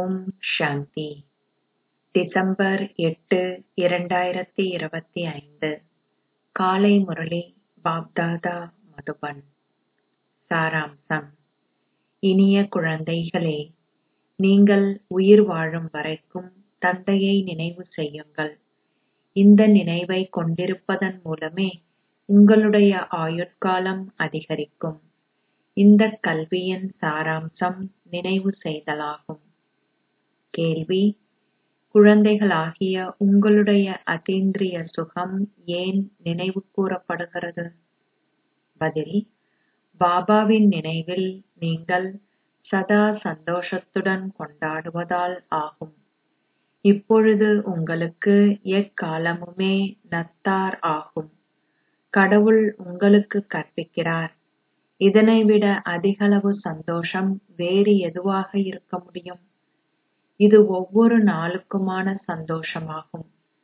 ஓம் சாந்தி December எட்டு இரண்டாயிரத்தி இருபத்தி ஐந்து காலை முரளி பாப்தாதா மதுபன் சாராம்சம் இனிய குழந்தைகளே நீங்கள் உயிர் வாழும் வரைக்கும் தந்தையை நினைவு செய்யுங்கள் இந்த நினைவை கொண்டிருப்பதன் மூலமே உங்களுடைய ஆயுட்காலம் அதிகரிக்கும் இந்த கல்வியின் சாராம்சம் நினைவு செய்தலாகும் கேள்வி குழந்தைகளாகிய உங்களுடைய அதீந்திரிய சுகம் ஏன் நினைவு கூரப்படுகிறது பதில் பாபாவின் நினைவில் நீங்கள் சதா சந்தோஷத்துடன் கொண்டாடுவதால் ஆகும் இப்பொழுது உங்களுக்கு எக்காலமுமே நத்தார் ஆகும் கடவுள் உங்களுக்கு கற்பிக்கிறார் இதனைவிட அதிகளவு சந்தோஷம் வேறு எதுவாக இருக்க முடியும் இது ஒவ்வொரு நாளுக்குமான சந்தோஷமாகும்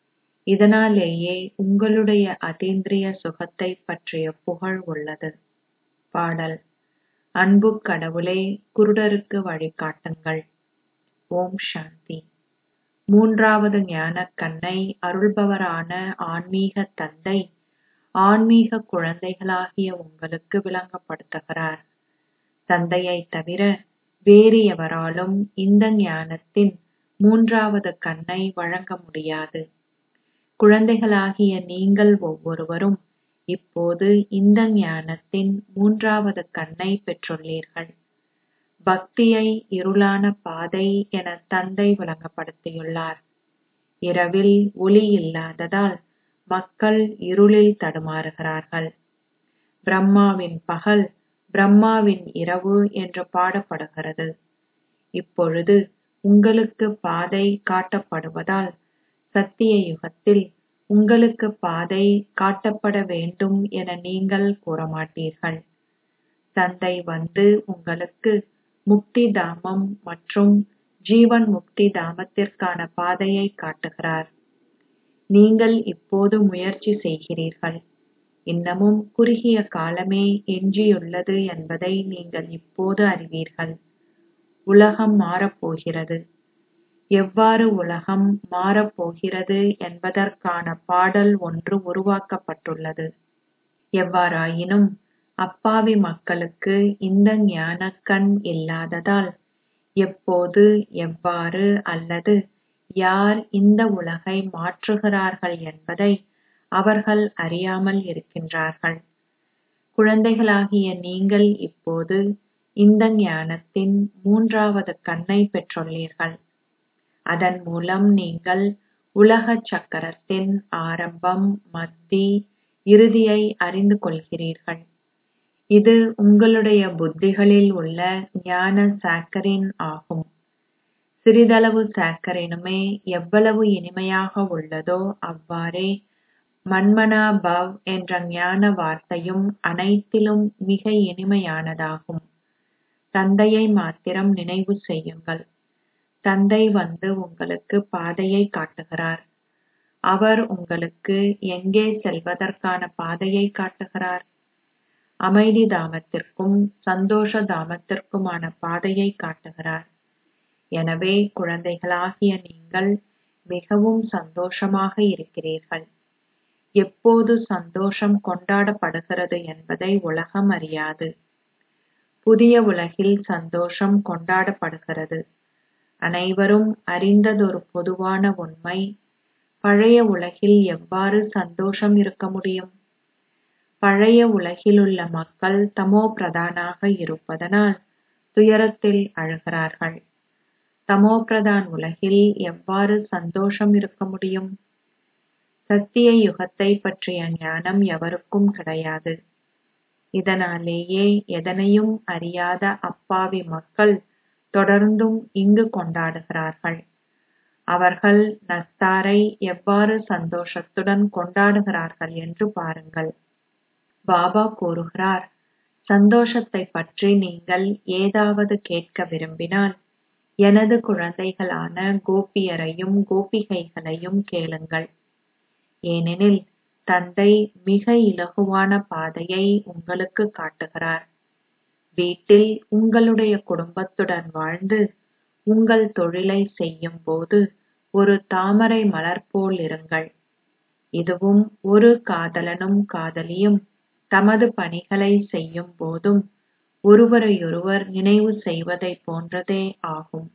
இதனாலேயே உங்களுடைய அதீந்திரிய சுகத்தை பற்றிய புகழ் உள்ளது பாடல் அன்பு கடவுளே குருடருக்கு வழிகாட்டுங்கள் ஓம் சாந்தி மூன்றாவது ஞானக் கண்ணை அருள்பவரான ஆன்மீக தந்தை ஆன்மீக குழந்தைகளாகிய உங்களுக்கு விளங்கப்படுத்துகிறார் தந்தையை தவிர வேறு எவராலும் இந்த ஞானத்தின் மூன்றாவது கண்ணை வழங்க முடியாது குழந்தைகளாகிய நீங்கள் ஒவ்வொருவரும் இப்போது இந்த ஞானத்தின் மூன்றாவது கண்ணை பெற்றுள்ளீர்கள் பக்தியை இருளான பாதை என தந்தை விளங்கப்படுத்தியுள்ளார் இரவில் ஒளி இல்லாததால் மக்கள் இருளில் தடுமாறுகிறார்கள் பிரம்மாவின் பகல் பிரம்மாவின் இரவு என்று பாடப்படுகிறது இப்பொழுது உங்களுக்கு பாதை காட்டப்படுவதால் சத்திய யுகத்தில் உங்களுக்கு பாதை காட்டப்பட வேண்டும் என நீங்கள் கூறமாட்டீர்கள் தந்தை வந்து உங்களுக்கு முக்தி தாமம் மற்றும் ஜீவன் முக்தி தாமத்திற்கான பாதையை காட்டுகிறார் நீங்கள் இப்போது முயற்சி செய்கிறீர்கள் இன்னமும் குறுகிய காலமே எஞ்சியுள்ளது என்பதை நீங்கள் இப்போது அறிவீர்கள் உலகம் மாறப்போகிறது எவ்வாறு உலகம் மாறப்போகிறது என்பதற்கான பாடல் ஒன்று உருவாக்கப்பட்டுள்ளது எவ்வாறாயினும் அப்பாவி மக்களுக்கு இந்த ஞானக்கண் இல்லாததால் எப்போது எவ்வாறு அல்லது யார் இந்த உலகை மாற்றுகிறார்கள் என்பதை அவர்கள் அறியாமல் இருக்கின்றார்கள் குழந்தைகளாகிய நீங்கள் இப்போது இந்த ஞானத்தின் மூன்றாவது கண்ணை பெற்றுள்ளீர்கள் அதன் மூலம் நீங்கள் உலக சக்கரத்தின் ஆரம்பம் மத்தி இறுதியை அறிந்து கொள்கிறீர்கள் இது உங்களுடைய புத்திகளில் உள்ள ஞான சாக்கரின் ஆகும் சிறிதளவு சாக்கரினுமே எவ்வளவு இனிமையாக உள்ளதோ அவ்வாறே மன்மனா பவ் என்ற ஞான வார்த்தையும் அனைத்திலும் மிக இனிமையானதாகும் தந்தையை மாத்திரம் நினைவு செய்யுங்கள் தந்தை வந்து உங்களுக்கு பாதையை காட்டுகிறார் அவர் உங்களுக்கு எங்கே செல்வதற்கான பாதையை காட்டுகிறார் அமைதி தாமத்திற்கும் சந்தோஷ தாமத்திற்குமான பாதையை காட்டுகிறார் எனவே குழந்தைகளாகிய நீங்கள் மிகவும் சந்தோஷமாக இருக்கிறீர்கள் எப்போது சந்தோஷம் கொண்டாடப்படுகிறது என்பதை உலகம் அறியாது புதிய உலகில் சந்தோஷம் கொண்டாடப்படுகிறது அனைவரும் அறிந்ததொரு பொதுவான உண்மை பழைய உலகில் எவ்வாறு சந்தோஷம் இருக்க முடியும் பழைய உலகிலுள்ள மக்கள் தமோ பிரதானாக இருப்பதனால் துயரத்தில் அழுகிறார்கள் தமோ பிரதான் உலகில் எவ்வாறு சந்தோஷம் இருக்க முடியும் சத்திய யுகத்தை பற்றிய ஞானம் எவருக்கும் கிடையாது இதனாலேயே எதனையும் அறியாத அப்பாவி மக்கள் தொடர்ந்தும் இங்கு கொண்டாடுகிறார்கள் அவர்கள் நஸ்தாரை எவ்வாறு சந்தோஷத்துடன் கொண்டாடுகிறார்கள் என்று பாருங்கள் பாபா கூறுகிறார் சந்தோஷத்தை பற்றி நீங்கள் ஏதாவது கேட்க விரும்பினால் எனது குழந்தைகளான கோபியரையும் கோபிகைகளையும் கேளுங்கள் ஏனெனில் தந்தை மிக இலகுவான பாதையை உங்களுக்கு காட்டுகிறார் வீட்டில் உங்களுடைய குடும்பத்துடன் வாழ்ந்து உங்கள் தொழிலை செய்யும் போது ஒரு தாமரை மலர் போல் இருங்கள் இதுவும் ஒரு காதலனும் காதலியும் தமது பணிகளை செய்யும் போதும் ஒருவரையொருவர் நினைவு செய்வதைப் போன்றதே ஆகும்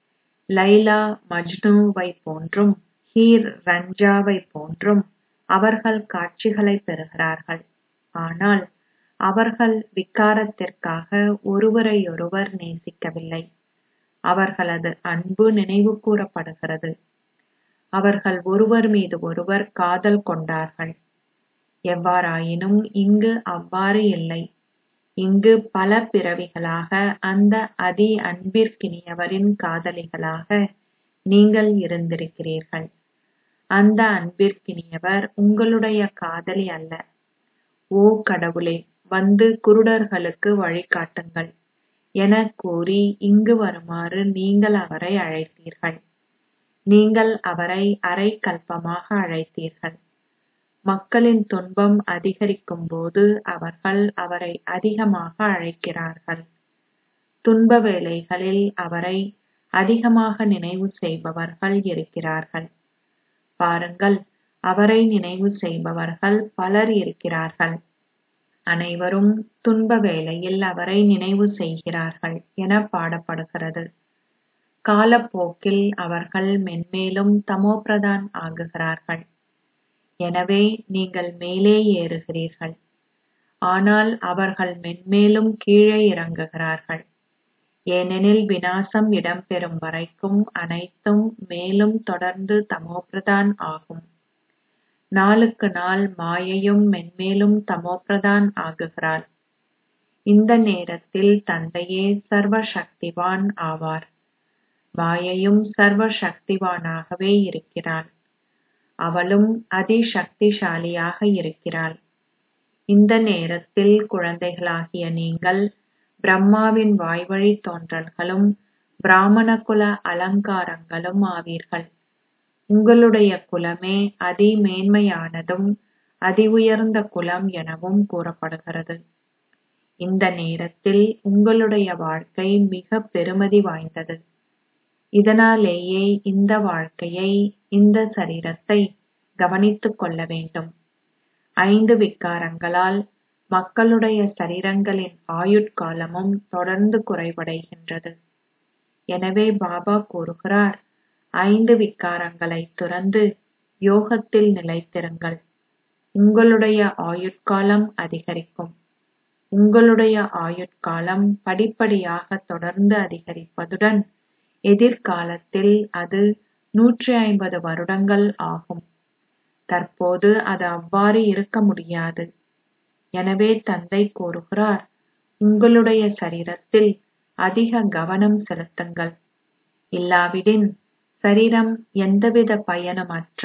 லைலா மஜ்னுவை போன்றும் ஹீர் ரஞ்சாவை போன்றும் அவர்கள் காட்சிகளை பெறுகிறார்கள் ஆனால் அவர்கள் விகாரத்திற்காக ஒருவரையொருவர் நேசிக்கவில்லை அவர்களது அன்பு நினைவு கூறப்படுகிறது அவர்கள் ஒருவர் மீது ஒருவர் காதல் கொண்டார்கள் எவ்வாறாயினும் இங்கு அவ்வாறு இல்லை இங்கு பல பிறவிகளாக அந்த அதி அன்பிற்கினியவரின் காதலிகளாக நீங்கள் இருந்திருக்கிறீர்கள் அந்த அன்பிற்கினியவர் உங்களுடைய காதலி அல்ல ஓ கடவுளே வந்து குருடர்களுக்கு வழிகாட்டுங்கள் என கூறி இங்கு வருமாறு நீங்கள் அவரை அழைத்தீர்கள் நீங்கள் அவரை அரை கல்பமாக அழைத்தீர்கள் மக்களின் துன்பம் அதிகரிக்கும் போது அவர்கள் அவரை அதிகமாக அழைக்கிறார்கள் துன்ப வேளைகளில் அவரை அதிகமாக நினைவு செய்பவர்கள் இருக்கிறார்கள் பாருங்கள் அவரை நினைவு செய்பவர்கள் பலர் இருக்கிறார்கள் அனைவரும் துன்ப வேளையில் அவரை நினைவு செய்கிறார்கள் என பாடப்படுகிறது காலப்போக்கில் அவர்கள் மென்மேலும் தமோபிரதான் ஆகுகிறார்கள் எனவே நீங்கள் மேலே ஏறுகிறீர்கள் ஆனால் அவர்கள் மென்மேலும் கீழே இறங்குகிறார்கள் ஏனெனில் விநாசம் இடம்பெறும் வரைக்கும் அனைத்தும் மேலும் தொடர்ந்து தமோபிரதான் ஆகும் நாளுக்கு நாள் மாயையும் மென்மேலும் தமோபிரதான் ஆகுகிறாள் இந்த நேரத்தில் தந்தையே சர்வ சக்திவான் ஆவார் மாயையும் சர்வ சக்திவானாகவே இருக்கிறாள் அவளும் அதிசக்திசாலியாக இருக்கிறாள் இந்த நேரத்தில் குழந்தைகளாகிய நீங்கள் பிரம்மாவின் வாய்வழி தோன்றல்களும் பிராமண குல அலங்காரங்களும் ஆவீர்கள் உங்களுடைய குலமே அதி மேன்மையானதும் அதி உயர்ந்த குலம் எனவும் கூறப்படுகிறது இந்த நேரத்தில் உங்களுடைய வாழ்க்கை மிக பெருமதி வாய்ந்தது இதனாலேயே இந்த வாழ்க்கையை இந்த சரீரத்தை கவனித்துக் கொள்ள வேண்டும் ஐந்து விகாரங்களால் மக்களுடைய சரீரங்களின் ஆயுட்காலமும் தொடர்ந்து குறைவடைகின்றது எனவே பாபா கூறுகிறார் ஐந்து விகாரங்களை துறந்து யோகத்தில் நிலைத்திருங்கள் உங்களுடைய ஆயுட்காலம் அதிகரிக்கும் உங்களுடைய ஆயுட்காலம் படிப்படியாக தொடர்ந்து அதிகரிப்பதுடன் எதிர்காலத்தில் அது நூற்றி ஐம்பது வருடங்கள் ஆகும் தற்போது அது அவ்வாறு இருக்க முடியாது எனவே தந்தை கூறுகிறார் உங்களுடைய சரீரத்தில் அதிக கவனம் செலுத்துங்கள் இல்லாவிடின் சரீரம் எந்தவித பயனுமற்ற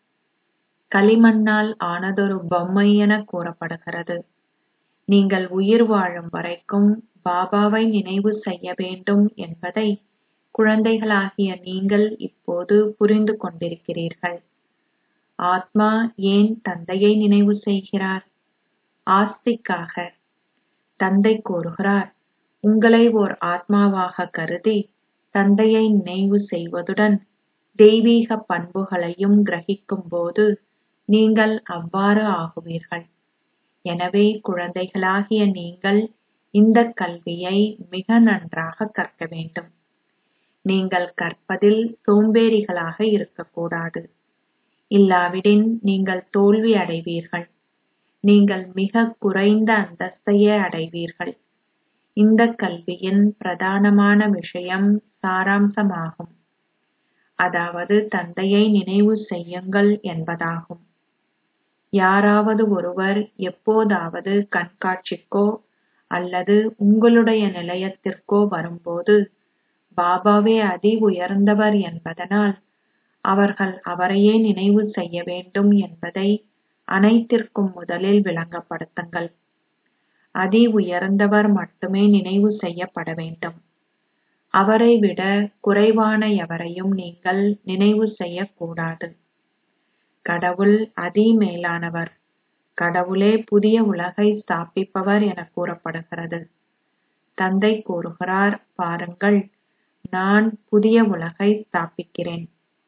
களிமண்ணால் ஆனதொரு பொம்மை என கூறப்படுகிறது நீங்கள் உயிர் வாழும் வரைக்கும் பாபாவை நினைவு செய்ய வேண்டும் என்பதை குழந்தைகளாகிய நீங்கள் இப்போது புரிந்து கொண்டிருக்கிறீர்கள் ஆத்மா ஏன் தந்தையை நினைவு செய்கிறார் ஆஸ்திக்காக தந்தை கூறுகிறார் உங்களை ஓர் ஆத்மாவாக கருதி தந்தையை நினைவு செய்வதுடன் தெய்வீக பண்புகளையும் கிரகிக்கும் போது நீங்கள் அவ்வாறு ஆகுவீர்கள் எனவே குழந்தைகளாகிய நீங்கள் இந்த கல்வியை மிக நன்றாக கற்க வேண்டும் நீங்கள் கற்பதில் சோம்பேறிகளாக இருக்கக்கூடாது இல்லாவிடின் நீங்கள் தோல்வி அடைவீர்கள் நீங்கள் மிக குறைந்த அந்தஸ்தையே அடைவீர்கள் இந்த கல்வியின் பிரதானமான விஷயம் சாராம்சமாகும் அதாவது தந்தையை நினைவு செய்யுங்கள் என்பதாகும் யாராவது ஒருவர் எப்போதாவது கண்காட்சிக்கோ அல்லது உங்களுடைய நிலையத்திற்கோ வரும்போது பாபாவே அதி உயர்ந்தவர் என்பதனால் அவர்கள் அவரையே நினைவு செய்ய வேண்டும் என்பதை அனைத்திற்கும் முதலில் விளங்கப்படுத்துங்கள் அதி உயர்ந்தவர் மட்டுமே நினைவு செய்யப்பட வேண்டும் அவரை விட குறைவான எவரையும் நீங்கள் நினைவு செய்யக்கூடாது கடவுள் அதி மேலானவர் கடவுளே புதிய உலகை ஸ்தாபிப்பவர் என கூறப்படுகிறது தந்தை கூறுகிறார் பாருங்கள் நான் புதிய உலகை ஸ்தாபிக்கிறேன்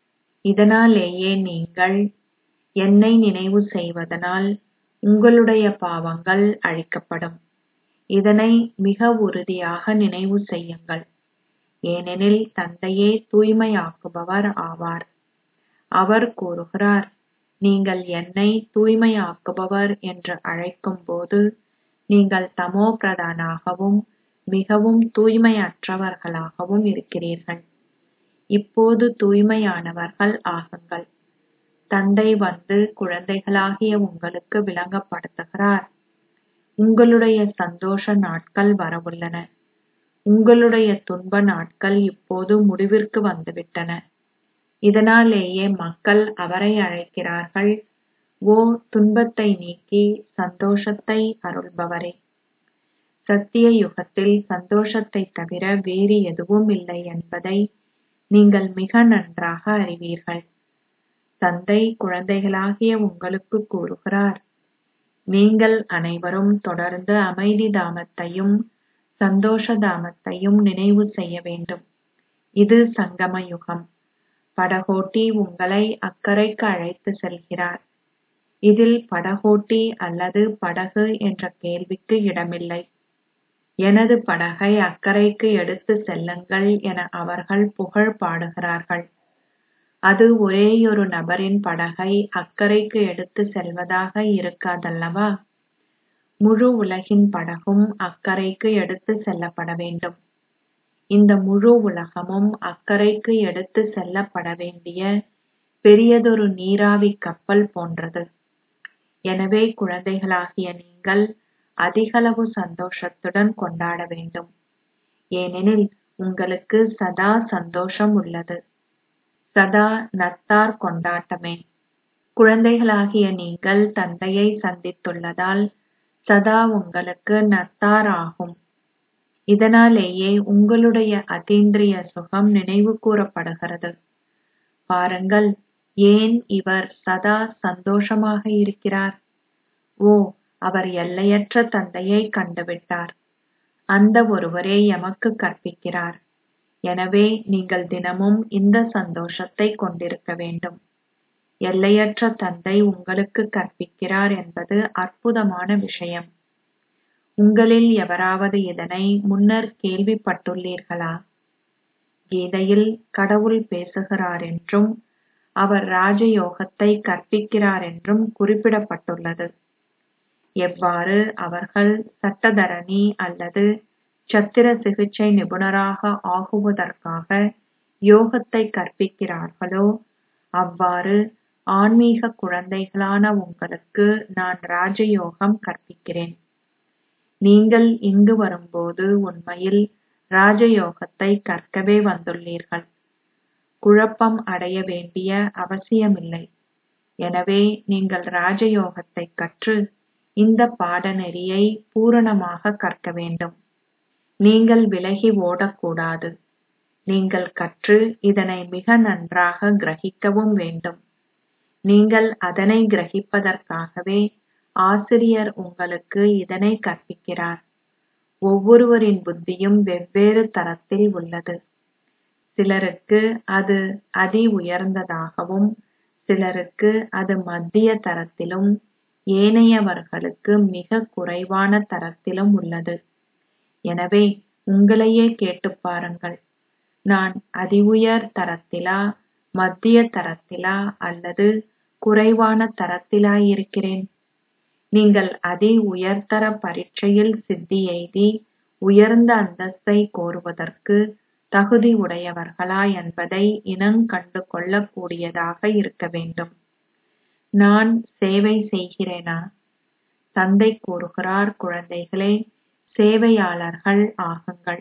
இதனாலேயே நீங்கள் என்னை நினைவு செய்வதனால் உங்களுடைய பாவங்கள் அழிக்கப்படும் இதனை மிக உறுதியாக நினைவு செய்யுங்கள் ஏனெனில் தந்தையே தூய்மையாக்குபவர் ஆவார் அவர் கூறுகிறார் நீங்கள் என்னை தூய்மையாக்குபவர் என்று அழைக்கும்போது நீங்கள் தமோ பிரதானாகவும் மிகவும் தூய்மையற்றவர்களாகவும் இருக்கிறீர்கள் இப்போது தூய்மையானவர்கள் ஆகுங்கள் தந்தை வந்து குழந்தைகளாகிய உங்களுக்கு விளங்கப்படுத்துகிறார் உங்களுடைய சந்தோஷ நாட்கள் வரவுள்ளன உங்களுடைய துன்ப நாட்கள் இப்போது முடிவிற்கு வந்துவிட்டன இதனாலேயே மக்கள் அவரை அழைக்கிறார்கள் ஓ துன்பத்தை நீக்கி சந்தோஷத்தை அருள்பவரே சத்திய யுகத்தில் சந்தோஷத்தை தவிர வேறு எதுவும் இல்லை என்பதை நீங்கள் மிக நன்றாக அறிவீர்கள் தந்தை குழந்தைகளாகிய உங்களுக்கு கூறுகிறார் நீங்கள் அனைவரும் தொடர்ந்து அமைதி தாமத்தையும் சந்தோஷ தாமத்தையும் நினைவு செய்ய வேண்டும் இது சங்கம யுகம் படகோட்டி உங்களை அக்கறைக்கு அழைத்து செல்கிறார் இதில் படகோட்டி அல்லது படகு என்ற கேள்விக்கு இடமில்லை எனது படகை அக்கறைக்கு எடுத்து செல்லுங்கள் என அவர்கள் புகழ் பாடுகிறார்கள் அது ஒரேயொரு நபரின் படகை அக்கறைக்கு எடுத்து செல்வதாக இருக்காதல்லவா முழு உலகின் படகும் அக்கறைக்கு எடுத்து செல்லப்பட வேண்டும் இந்த முழு உலகமும் அக்கறைக்கு எடுத்து செல்லப்பட வேண்டிய பெரியதொரு நீராவி கப்பல் போன்றது எனவே குழந்தைகளாகிய நீங்கள் அதிகளவு சந்தோஷத்துடன் கொண்டாட வேண்டும் ஏனெனில் உங்களுக்கு சதா சந்தோஷம் உள்ளது சதா நத்தார் கொண்டாட்டமே குழந்தைகளாகிய நீங்கள் தந்தையை சந்தித்துள்ளதால் சதா உங்களுக்கு நத்தார் ஆகும் இதனாலேயே உங்களுடைய அதீந்திரிய சுகம் நினைவு கூறப்படுகிறது பாருங்கள் ஏன் இவர் சதா சந்தோஷமாக இருக்கிறார் ஓ அவர் எல்லையற்ற தந்தையை கண்டுவிட்டார் அந்த ஒருவரே எமக்கு கற்பிக்கிறார் எனவே நீங்கள் தினமும் இந்த சந்தோஷத்தை கொண்டிருக்க வேண்டும் எல்லையற்ற தந்தை உங்களுக்கு கற்பிக்கிறார் என்பது அற்புதமான விஷயம் உங்களில் எவராவது இதனை முன்னர் கேள்விப்பட்டுள்ளீர்களா கீதையில் கடவுள் பேசுகிறார் என்றும் அவர் ராஜயோகத்தை கற்பிக்கிறார் என்றும் குறிப்பிடப்பட்டுள்ளது எவ்வாறு அவர்கள் சட்டத்தரணி அல்லது சத்திர சிகிச்சை நிபுணராக ஆகுவதற்காக யோகத்தை கற்பிக்கிறார்களோ அவ்வாறு ஆன்மீக குழந்தைகளான உங்களுக்கு நான் ராஜயோகம் கற்பிக்கிறேன் நீங்கள் இங்கு வரும்போது உண்மையில் ராஜயோகத்தை கற்கவே வந்துள்ளீர்கள் குழப்பம் அடைய வேண்டிய அவசியமில்லை எனவே நீங்கள் ராஜயோகத்தை கற்று இந்த பாடநெறியை பூரணமாக கற்க வேண்டும் நீங்கள் விலகி ஓடக்கூடாது நீங்கள் கற்று இதனை மிக நன்றாக கிரகிக்கவும் வேண்டும் நீங்கள் அதனை கிரகிப்பதற்காகவே ஆசிரியர் உங்களுக்கு இதனை கற்பிக்கிறார் ஒவ்வொருவரின் புத்தியும் வெவ்வேறு தரத்தில் உள்ளது சிலருக்கு அது அதி உயர்ந்ததாகவும் சிலருக்கு அது மத்திய தரத்திலும் ஏனையவர்களுக்கு மிக குறைவான தரத்திலும் உள்ளது எனவே உங்களையே கேட்டுப் பாருங்கள் நான் அதி உயர் தரத்திலா மத்திய தரத்திலா அல்லது குறைவான தரத்திலா இருக்கிறேன் நீங்கள் அதி உயர்தர பரீட்சையில் சித்தி எய்தி உயர்ந்த அந்தஸ்தை கோருவதற்கு தகுதி உடையவர்களா என்பதை இனங்கண்டு கொள்ளக் கூடியதாக இருக்க வேண்டும் நான் சேவை செய்கிறேனா தந்தை கூறுகிறார் குழந்தைகளே சேவையாளர்கள் ஆகுங்கள்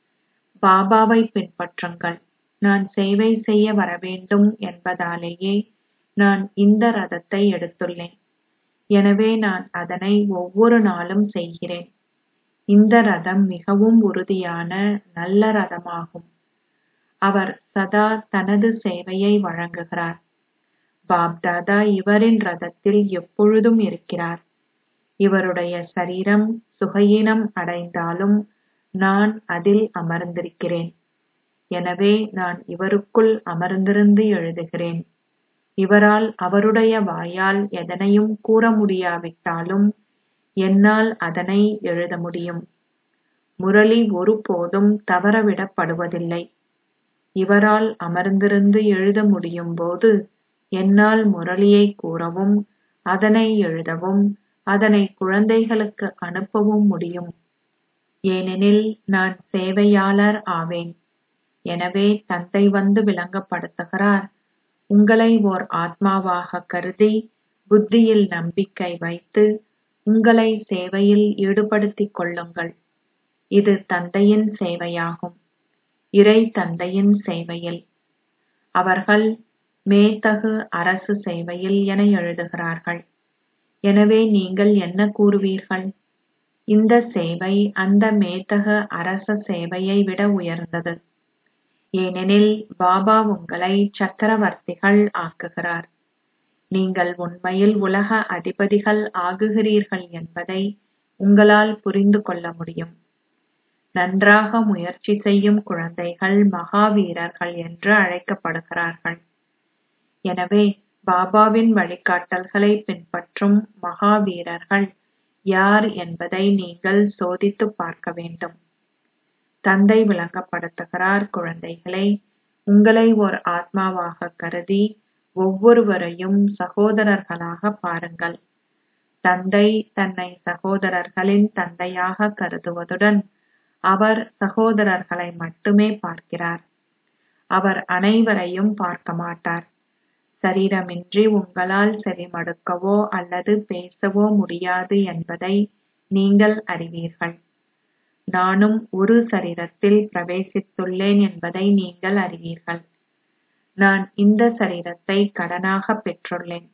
பாபாவை பின்பற்றுங்கள் நான் சேவை செய்ய வரவேண்டும் என்பதாலேயே நான் இந்த ரதத்தை எடுத்துள்ளேன் எனவே நான் அதனை ஒவ்வொரு நாளும் செய்கிறேன் இந்த ரதம் மிகவும் உறுதியான நல்ல ரதமாகும் அவர் சதா தனது சேவையை வழங்குகிறார் பாப்தாதா இவரின் ரதத்தில் எப்பொழுதும் இருக்கிறார் இவருடைய சரீரம் சுகையினம் அடைந்தாலும் நான் அதில் அமர்ந்திருக்கிறேன் எனவே நான் இவருக்குள் அமர்ந்திருந்து எழுதுகிறேன் இவரால் அவருடைய வாயால் எதனையும் கூற முடியாவிட்டாலும் என்னால் அதனை எழுத முடியும் முரளி ஒருபோதும் தவறவிடப்படுவதில்லை இவரால் அமர்ந்திருந்து எழுத முடியும் போது என்னால் முரளியை கூறவும் அதனை எழுதவும் அதனை குழந்தைகளுக்கு அனுப்பவும் முடியும் ஏனெனில் நான் சேவையாளர் ஆவேன் எனவே தந்தை வந்து விளங்கப்படுத்துகிறார் உங்களை ஓர் ஆத்மாவாக கருதி புத்தியில் நம்பிக்கை வைத்து உங்களை சேவையில் ஈடுபடுத்திக் கொள்ளுங்கள் இது தந்தையின் சேவையாகும் இறை தந்தையின் சேவையில் அவர்கள் மேத்தகு அரசு சேவையில் என எழுதுகிறார்கள் எனவே நீங்கள் என்ன கூறுவீர்கள் இந்த சேவை அந்த மேத்தக அரச சேவையை விட உயர்ந்தது ஏனெனில் பாபா உங்களை சக்கரவர்த்திகள் ஆக்குகிறார் நீங்கள் உண்மையில் உலக அதிபதிகள் ஆகுகிறீர்கள் என்பதை உங்களால் புரிந்து கொள்ள முடியும் நன்றாக முயற்சி செய்யும் குழந்தைகள் மகாவீரர்கள் என்று அழைக்கப்படுகிறார்கள் எனவே பாபாவின் வழிகாட்டல்களை பின்பற்றும் மகாவீரர்கள் யார் என்பதை நீங்கள் சோதித்து பார்க்க வேண்டும் தந்தை விளங்கப்படுத்துகிறார் குழந்தைகளே உங்களை ஓர் ஆத்மாவாக கருதி ஒவ்வொருவரையும் சகோதரர்களாக பாருங்கள் தந்தை தன்னை சகோதரர்களின் தந்தையாக கருதுவதுடன் அவர் சகோதரர்களை மட்டுமே பார்க்கிறார் அவர் அனைவரையும் பார்க்க மாட்டார் சரீரமின்றி உங்களால் செவிமடுக்கவோ அல்லது பேசவோ முடியாது என்பதை நீங்கள் அறிவீர்கள் நானும் ஒரு சரீரத்தில் பிரவேசித்துள்ளேன் என்பதை நீங்கள் அறிவீர்கள் நான் இந்த சரீரத்தை கடனாக பெற்றுள்ளேன்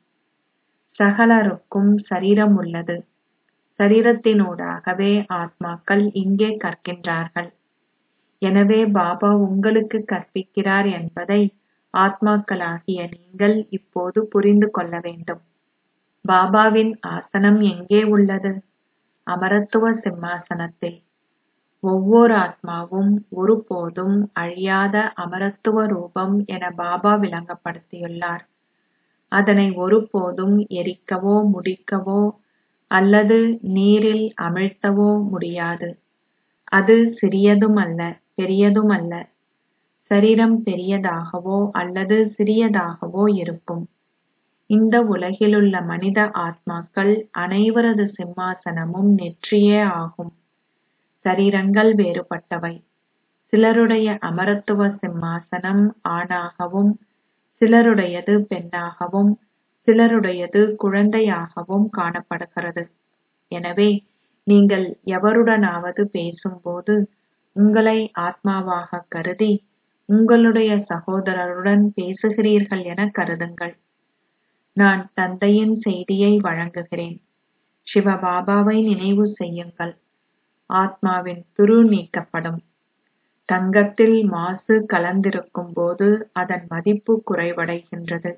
சகலருக்கும் சரீரம் உள்ளது சரீரத்தினூடாகவே ஆத்மாக்கள் இங்கே கற்கின்றார்கள் எனவே பாபா உங்களுக்கு கற்பிக்கிறார் என்பதை ஆத்மாக்களாகிய நீங்கள் இப்போது புரிந்து கொள்ள வேண்டும் பாபாவின் ஆசனம் எங்கே உள்ளது அமரத்துவ சிம்மாசனத்தில் ஒவ்வொரு ஆத்மாவும் ஒருபோதும் அழியாத அமரத்துவ ரூபம் என பாபா விளங்கப்படுத்தியுள்ளார் அதனை ஒருபோதும் எரிக்கவோ முடிக்கவோ அல்லது நீரில் அமிழ்த்தவோ முடியாது அது சிறியதும் அல்ல பெரியதும் அல்ல சரீரம் பெரியதாகவோ அல்லது சிறியதாகவோ இருக்கும் இந்த உலகிலுள்ள மனித ஆத்மாக்கள் அனைவரது சிம்மாசனமும் நெற்றியே ஆகும் சரீரங்கள் வேறுபட்டவை சிலருடைய அமரத்துவ சிம்மாசனம் ஆணாகவும் சிலருடையது பெண்ணாகவும் சிலருடையது குழந்தையாகவும் காணப்படுகிறது எனவே நீங்கள் எவருடனாவது பேசும்போது உங்களை ஆத்மாவாக கருதி உங்களுடைய சகோதரருடன் பேசுகிறீர்கள் என கருதுங்கள் நான் தந்தையின் செய்தியை வழங்குகிறேன் சிவபாபாவை நினைவு செய்யுங்கள் ஆத்மாவின் துரு நீக்கப்படும் தங்கத்தில் மாசு கலந்திருக்கும் போது அதன் மதிப்பு குறைவடைகின்றது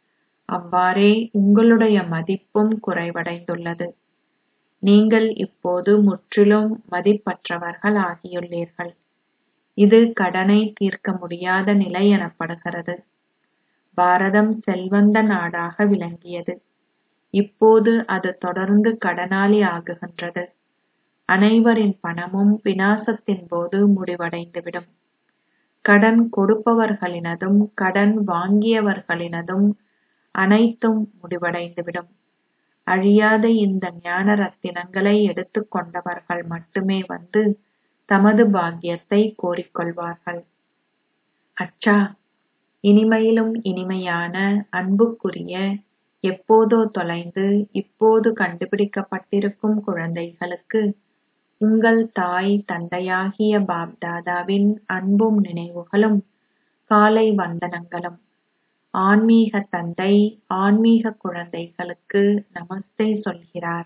அவ்வாறே உங்களுடைய மதிப்பும் குறைவடைந்துள்ளது நீங்கள் இப்போது முற்றிலும் மதிப்பற்றவர்கள் ஆகியுள்ளீர்கள் இது கடனை தீர்க்க முடியாத நிலை எனப்படுகிறது பாரதம் செல்வந்த நாடாக விளங்கியது இப்போது அது தொடர்ந்து கடனாளி ஆகுகின்றது அனைவரின் பணமும் விநாசத்தின் போது முடிவடைந்துவிடும் கடன் கொடுப்பவர்களினதும் கடன் வாங்கியவர்களினதும் அனைத்தும் முடிவடைந்துவிடும் அழியாத இந்த ஞான ரத்தினங்களை எடுத்துக் கொண்டவர்கள் மட்டுமே வந்து தமது பாக்கியத்தை கோரிக்கொள்வார்கள் அச்சா இனிமையிலும் இனிமையான அன்புக்குரிய எப்போதோ தொலைந்து இப்போது கண்டுபிடிக்கப்பட்டிருக்கும் குழந்தைகளுக்கு உங்கள் தாய் தந்தையாகிய பாப்தாதாவின் அன்பும் நினைவுகளும் காலை வந்தனங்களும் ஆன்மீக தந்தை ஆன்மீக குழந்தைகளுக்கு நமஸ்தே சொல்கிறார்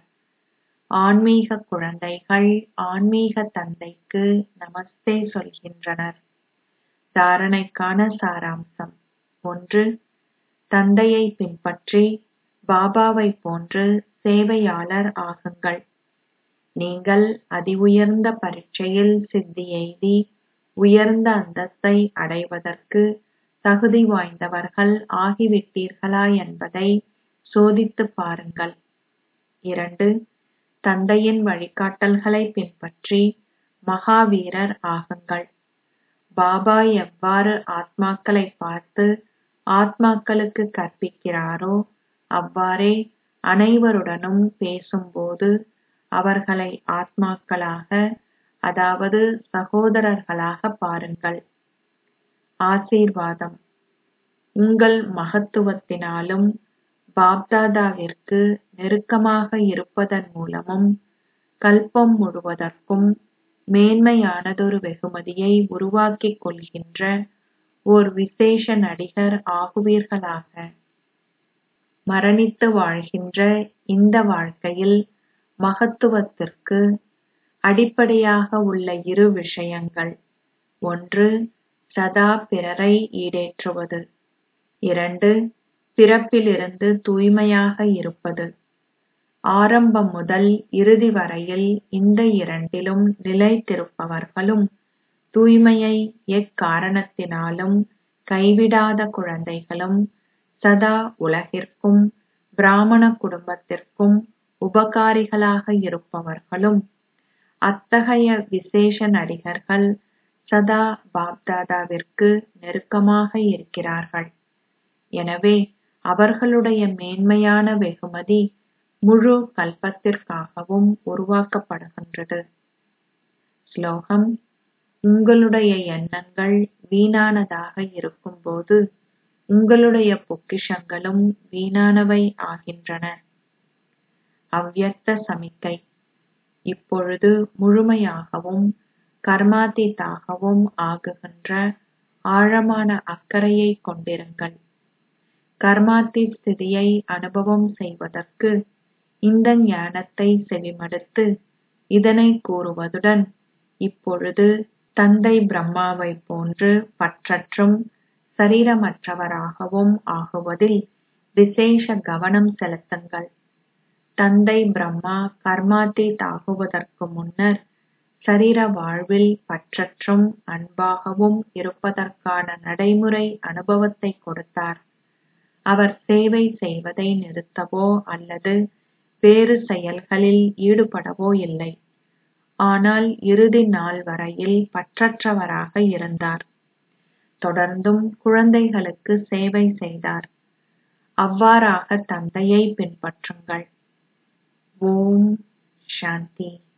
ஆன்மீக குழந்தைகள் ஆன்மீக தந்தைக்கு நமஸ்தே சொல்கின்றனர் தாரணைக்கான சாராம்சம் ஒன்று தந்தையை பின்பற்றி பாபாவை போன்று சேவையாளர் ஆகுங்கள் நீங்கள் அதி உயர்ந்த பரீட்சையில் சித்தி எய்தி உயர்ந்த அந்தஸ்தை அடைவதற்கு தகுதி வாய்ந்தவர்கள் ஆகிவிட்டீர்களா என்பதை சோதித்துப் பாருங்கள் இரண்டு தந்தையின் வழிகாட்டல்களை பின்பற்றி மகாவீரர் ஆகுங்கள் பாபா எவ்வாறு ஆத்மாக்களை பார்த்து ஆத்மாக்களுக்கு கற்பிக்கிறாரோ அவ்வாறே அனைவருடனும் பேசும்போது அவர்களை ஆத்மாக்களாக அதாவது சகோதரர்களாக பாருங்கள் ஆசீர்வாதம் உங்கள் மகத்துவத்தினாலும் பாப்தாதாவிற்கு நெருக்கமாக இருப்பதன் மூலமும் கல்பம் முழுவதற்கும் மேன்மையானதொரு வெகுமதியை உருவாக்கிக் கொள்கின்ற ஓர் விசேஷ நடிகர் ஆகுவீர்களாக மரணித்து வாழ்கின்ற இந்த வாழ்க்கையில் மகத்துவத்திற்கு அடிப்படையாக உள்ள இரு விஷயங்கள் ஒன்று சதா பிறரை ஈடேற்றுவது இரண்டு பிறப்பிலிருந்து தூய்மையாக இருப்பது ஆரம்பம் முதல் இறுதி வரையில் இந்த இரண்டிலும் நிலைத்திருப்பவர்களும் தூய்மையை எக்காரணத்தினாலும் கைவிடாத குழந்தைகளும் சதா உலகிற்கும் பிராமண குடும்பத்திற்கும் உபகாரிகளாக இருப்பவர்களும் அத்தகைய விசேஷ நடிகர்கள் சதா பாப்தாதாவிற்கு நெருக்கமாக இருக்கிறார்கள் எனவே அவர்களுடைய மேன்மையான வெகுமதி முழு கல்பத்திற்காகவும் உருவாக்கப்படுகின்றது ஸ்லோகம் உங்களுடைய எண்ணங்கள் வீணானதாக இருக்கும்போது உங்களுடைய பொக்கிஷங்களும் வீணானவை ஆகின்றன அவ்யக்த சமிக்கை இப்பொழுது முழுமையாகவும் கர்மாத்தீத்தாகவும் ஆகுகின்ற ஆழமான அக்கறையை கொண்டிருங்கள் கர்மாத்தீத் ஸ்திதியை அனுபவம் செய்வதற்கு இந்த ஞானத்தை செவிமடுத்து இதனை கூறுவதுடன் இப்பொழுது தந்தை பிரம்மாவைப் போன்று பற்றற்றும் சரீரமற்றவராகவும் ஆகுவதில் விசேஷ கவனம் செலுத்துங்கள் தந்தை பிரம்மா கர்மாத்தீத் ஆகுவதற்கு முன்னர் சரீர வாழ்வில் பற்றற்றும் அன்பாகவும் இருப்பதற்கான நடைமுறை அனுபவத்தை கொடுத்தார் அவர் சேவை செய்வதை நிறுத்தவோ அல்லது வேறு செயல்களில் ஈடுபடவோ இல்லை ஆனால் இறுதி நாள் வரையில் பற்றற்றவராக இருந்தார் தொடர்ந்தும் குழந்தைகளுக்கு சேவை செய்தார் அவ்வாறாக தந்தையை பின்பற்றுங்கள் ஓம் சாந்தி